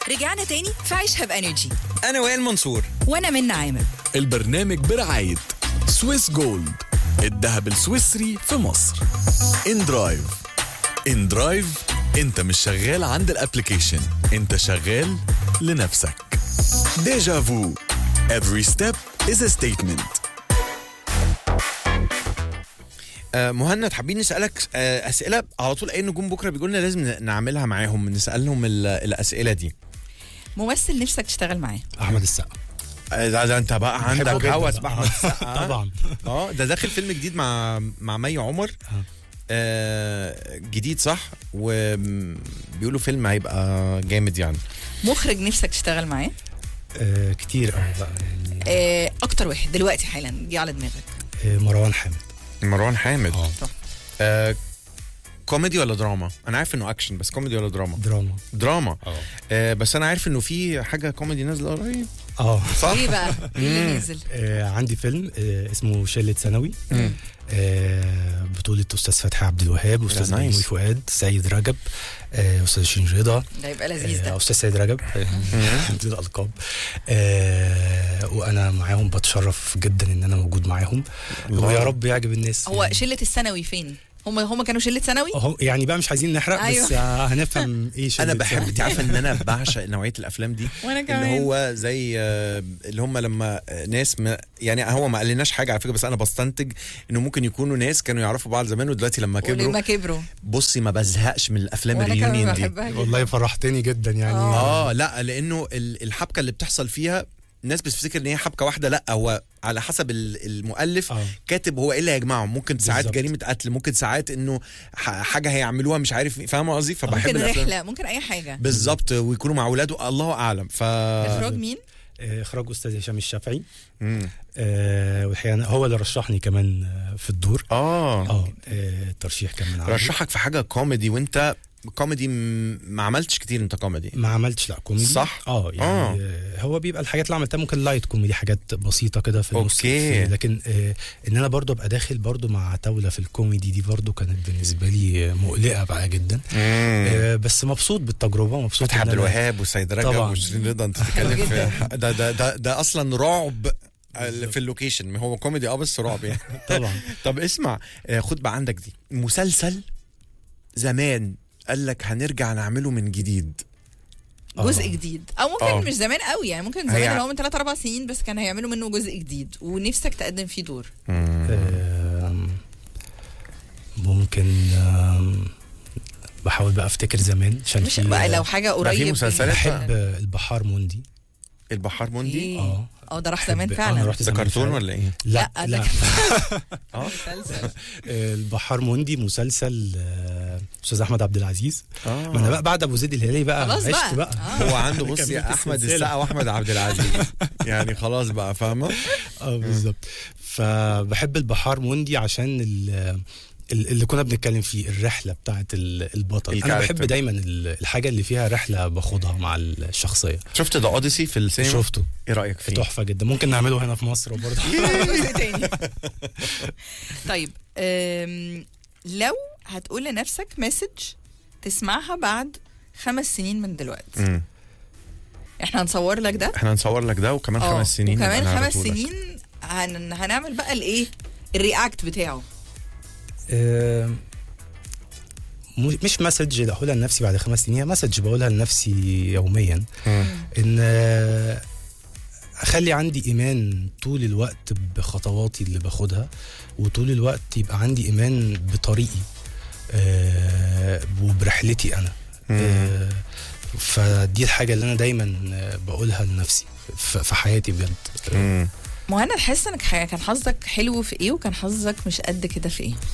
رجعنا تاني في عيشها بانرجي انا وائل منصور وانا من عامر البرنامج برعاية سويس جولد الذهب السويسري في مصر ان درايف ان درايف انت مش شغال عند الابليكيشن انت شغال لنفسك ديجا فو every step is a statement آه مهند حابين نسالك آه اسئله على طول اي نجوم بكره بيقول لنا لازم ن- نعملها معاهم نسالهم ال- الاسئله دي ممثل نفسك تشتغل معاه احمد السقا آه ده, ده انت بقى بحبه عندك جداً هوس بقى. باحمد السقا طبعا اه ده داخل فيلم جديد مع مع مي عمر آه جديد صح وبيقولوا فيلم هيبقى جامد يعني مخرج نفسك تشتغل معاه آه كتير قوي بقى يعني آه اكتر واحد دلوقتي حالا جه على دماغك آه مروان حامد مروان حامد اه آه كوميدي ولا دراما انا عارف انه اكشن بس كوميدي ولا دراما دراما دراما اه آه بس انا عارف انه في حاجه كوميدي نازله قريب اه صح ايه بقى ايه اللي نزل آه، عندي فيلم آه اسمه شلة ثانوي آه بطولة أستاذ فتحي عبد الوهاب أستاذ نايس. نايف فؤاد سيد رجب آه أستاذ شيرين رضا ده يبقى لذيذ آه ده أستاذ سيد رجب دي الألقاب آه وأنا معاهم بتشرف جدا إن أنا موجود معاهم الله. ويا رب يعجب الناس هو شله الثانوي فين هم هم كانوا شله ثانوي أهو يعني بقى مش عايزين نحرق أيوه. بس آه هنفهم ايه شلة انا بحب ثانوي. انت عارفه ان انا بعشق نوعيه الافلام دي وانا اللي هو زي آه، اللي هم لما آه، ناس ما يعني هو ما قالناش حاجه على فكره بس انا بستنتج انه ممكن يكونوا ناس كانوا يعرفوا بعض زمان ودلوقتي لما كبروا ولما كبروا بصي ما بزهقش من الافلام وانا كمان الريونيون دي بحبها جدا. والله فرحتني جدا يعني آه. اه لا لانه ال- الحبكه اللي بتحصل فيها الناس بتفتكر ان هي حبكه واحده لا هو على حسب ال- المؤلف آه. كاتب هو ايه اللي هيجمعهم ممكن ساعات بالظبط. جريمه قتل ممكن ساعات انه ح- حاجه هيعملوها مش عارف إيه. فاهم قصدي فبحب ممكن الافلام رحله ممكن اي حاجه بالظبط ويكونوا مع اولاده الله اعلم ف اخراج مين آه، اخراج استاذ هشام الشافعي مم. آه والحقيقه أنا- هو اللي رشحني كمان آه، في الدور اه اه آه، الترشيح كان من عنده. رشحك في حاجه كوميدي وانت كوميدي م- ما عملتش كتير انت كوميدي ما عملتش لا كوميدي صح؟ اه يعني آه. آه. هو بيبقى الحاجات اللي عملتها ممكن لايت كوميدي حاجات بسيطه كده في النص أوكي. في- لكن آه ان انا برضو ابقى داخل برضو مع تولة في الكوميدي دي برضو كانت بالنسبه لي مقلقه بقى جدا مم. آه بس مبسوط بالتجربه مبسوط فتحي إن عبد أنا- الوهاب وسيد رجب طبعاً. وشيرين رضا انت بتتكلم في ده ده ده, ده اصلا رعب في اللوكيشن هو كوميدي اه بس رعب يعني طبعا طب اسمع آه، خد بقى عندك دي مسلسل زمان قال لك هنرجع نعمله من جديد آه. جزء جديد او ممكن آه. مش زمان قوي يعني ممكن هي- زمان اللي هو من 3 4 سنين بس كان هيعملوا منه جزء جديد ونفسك تقدم فيه دور آم، ممكن آم، بحاول بقى افتكر زمان عشان مش في- بقى لو حاجه في قريب مسلسلات بحب آه، البحار موندي البحار موندي إيه. اه اه ده راح زمان بحب- فعلا انا رحت ده زمان كرتون فعلا. ولا ايه؟ لا لا، لا, ده اه مسلسل آه، البحار موندي مسلسل آه، استاذ احمد عبد العزيز اه ما انا بقى بعد ابو زيد الهلالي بقى خلاص عشت بقى. بقى, آه. هو عنده بص كملت يا احمد السلسلة. السقا واحمد عبد العزيز يعني خلاص بقى فاهمه اه بالظبط فبحب البحار موندي عشان ال- ال- اللي كنا بنتكلم فيه الرحله بتاعت ال- البطل انا الكاركتر. بحب دايما ال- الحاجه اللي فيها رحله باخدها مع الشخصيه شفت ذا اوديسي في السينما شفته ايه رايك فيه؟ تحفه جدا ممكن نعمله هنا في مصر برضه جزء تاني طيب أم، لو هتقول لنفسك مسج تسمعها بعد خمس سنين من دلوقتي مم. احنا هنصور لك ده احنا هنصور لك ده وكمان آه، خمس سنين وكمان نبقى خمس نعرضه لك. سنين هن... هنعمل بقى الايه الرياكت بتاعه آه، م- مش مسج اقولها لنفسي بعد خمس سنين هي مسج بقولها لنفسي يوميا مم. ان آه، اخلي عندي ايمان طول الوقت بخطواتي اللي باخدها وطول الوقت يبقى عندي ايمان بطريقي آه، وبرحلتي انا آه، فدي الحاجه اللي انا دايما آه، بقولها لنفسي ف- في حياتي بجد مم. مهند حاسس انك ح- كان حظك حلو في ايه وكان حظك مش قد كده في ايه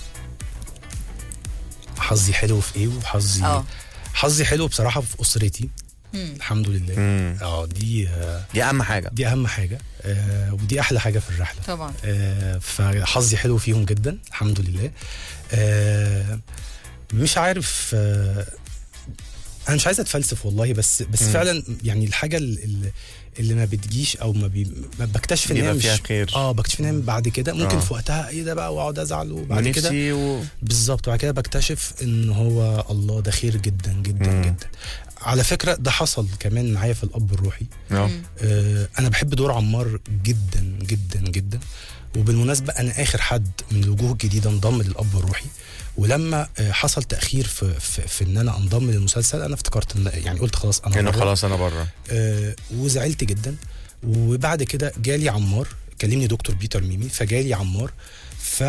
حظي حلو في ايه وحظي اه حظي حلو بصراحه في اسرتي مم. الحمد لله مم. اه دي آه، دي اهم حاجه دي اهم حاجه آه ودي احلى حاجه في الرحله طبعا آه فحظي حلو فيهم جدا الحمد لله آه مش عارف آه انا مش عايز اتفلسف والله بس بس مم. فعلا يعني الحاجه ال- ال- اللي ما بتجيش او ما, بي... ما بكتشف ان هي بيبقى مش فيها خير. اه بكتشف ان هي بعد كده ممكن آه. في وقتها ايه ده بقى واقعد ازعل وبعد كده ونفسي و... بالظبط وبعد كده بكتشف ان هو الله ده خير جدا جدا مم. جدا على فكره ده حصل كمان معايا في الاب الروحي آه. آه انا بحب دور عمار جدا جدا جدا وبالمناسبه انا اخر حد من الوجوه الجديده انضم للاب الروحي ولما آه حصل تاخير في, في, في ان انا انضم للمسلسل انا افتكرت ان يعني قلت خلاص انا انه بره. خلاص انا بره آه وزعلت جدا وبعد كده جالي عمار كلمني دكتور بيتر ميمي فجالي عمار ف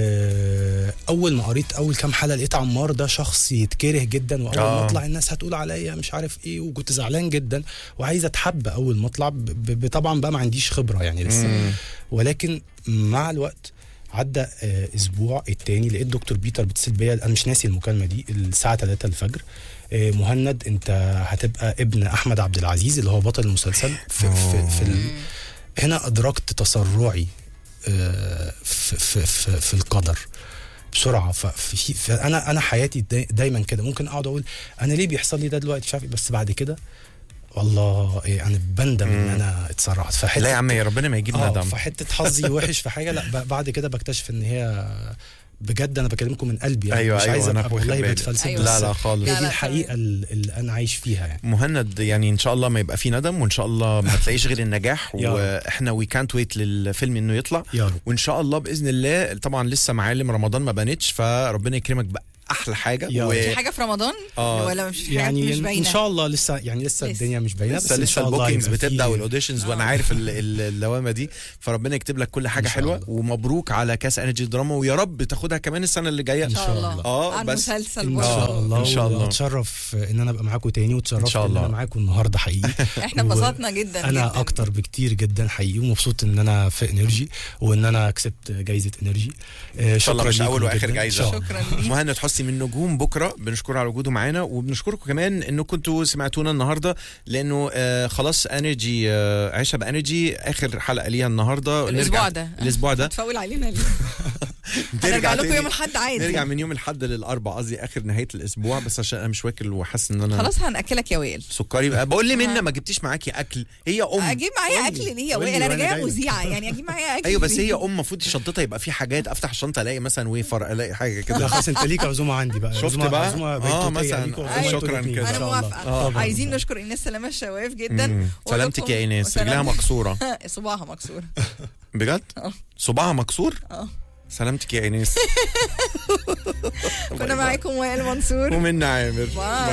آه، اول ما قريت اول كام حلقه لقيت عمار ده شخص يتكره جدا واول آه. ما اطلع الناس هتقول عليا مش عارف ايه وكنت زعلان جدا وعايز اتحب اول ما اطلع ب- ب- طبعا بقى ما عنديش خبره يعني لسه مم. ولكن مع الوقت عدى آه، اسبوع التاني لقيت دكتور بيتر بيتصل بيا انا مش ناسي المكالمه دي الساعه 3 الفجر آه، مهند انت هتبقى ابن احمد عبد العزيز اللي هو بطل المسلسل في في, في ال... هنا ادركت تسرعي آه، في, في, في, في القدر بسرعه ففي فانا انا حياتي داي دايما كده ممكن اقعد اقول انا ليه بيحصل لي ده دلوقتي مش عارف إيه، بس بعد كده والله إيه انا بندم ان مم. انا اتسرعت فحته لا يا عم يا ربنا ما يجيب اه ندم فحته حظي وحش في حاجه لا ب- بعد كده بكتشف ان هي بجد انا بكلمكم من قلبي يعني أيوة، مش أيوة، عايز أنا ابقى واخد والله بالي. بتفلسف أيوة. بس لا لا خالص لا، هي دي لا، الحقيقه ال- اللي انا عايش فيها يعني مهند يعني ان شاء الله ما يبقى فيه ندم وان شاء الله ما تلاقيش غير النجاح يا رب. واحنا وي كانت ويت للفيلم انه يطلع يا رب وان شاء الله باذن الله طبعا لسه معالم رمضان ما بانتش فربنا يكرمك باحلى حاجه يا و... رب. في حاجه في رمضان آه. ولا مش في يعني مش باينه ان شاء الله لسه يعني لسه لسه. الدنيا مش باينه بس لسه ان لسه شاء الله البوكينجز هيبقى بتبدا في- والاوديشنز وانا آه. عارف ال- ال- اللوامه دي فربنا يكتب لك كل حاجه إن شاء حلوه الله. ومبروك على كاس انرجي دراما ويا رب تاخدها كمان السنه اللي جايه إن ان شاء شاء الله. الله آه، على بس المسلسل ان برضه. شاء الله إن شاء الله. واتشرف ان انا ابقى معاكم تاني إن واتشرفت شاء ان انا الله. معاكم النهارده حقيقي احنا و- انبسطنا جدا انا جدا. اكتر بكتير جدا حقيقي ومبسوط ان انا في انرجي وان انا كسبت جايزه انرجي آه، ان شاء الله شكرا مش ليكم اول واخر جداً. إن جايزه شاء الله. شكرا ليك مهند حسني من نجوم بكره بنشكره على وجوده معانا وبنشكركم كمان انكم كنتوا سمعتونا النهارده لانه آه خلاص انرجي آه عيشه بانرجي اخر حلقه ليها النهارده الاسبوع نرجع- ده الاسبوع ده هتفول علينا ليه هنرجع لكم تاني- يوم الاحد عادي نرجع من يوم الاحد للاربع قصدي اخر نهايه الاسبوع بس عشان انا مش واكل وحاسس ان انا خلاص هناكلك يا وائل سكري بقى بقول لي منى ما جبتيش معاكي اكل هي ام اجيب معايا قولي- اكل ليه يا قولي وائل انا وأنا جايه جايلك. مذيعه يعني اجيب معايا اكل ايوه بس ليه؟ هي ام المفروض شنطتها يبقى في حاجات افتح الشنطه الاقي مثلا ويفر الاقي حاجه لا كده خلاص انت ليك عزومه عندي بقى شفت عزومة- بقى؟ عزومة آه، بيتوتية مثلا. ليكوا، أيوة. عزومة شكراً بيتوتية كده. إن انا شاء الله. موافقه آه. طبعاً. عايزين نشكر ايناس سلامه الشواف مم. جدا سلامتك يا ايناس وسلام- رجلها مكسوره صباعها مكسور بجد آه. صباعها مكسور اه سلامتك يا ايناس كنا معاكم وائل منصور ومنى عامر باي.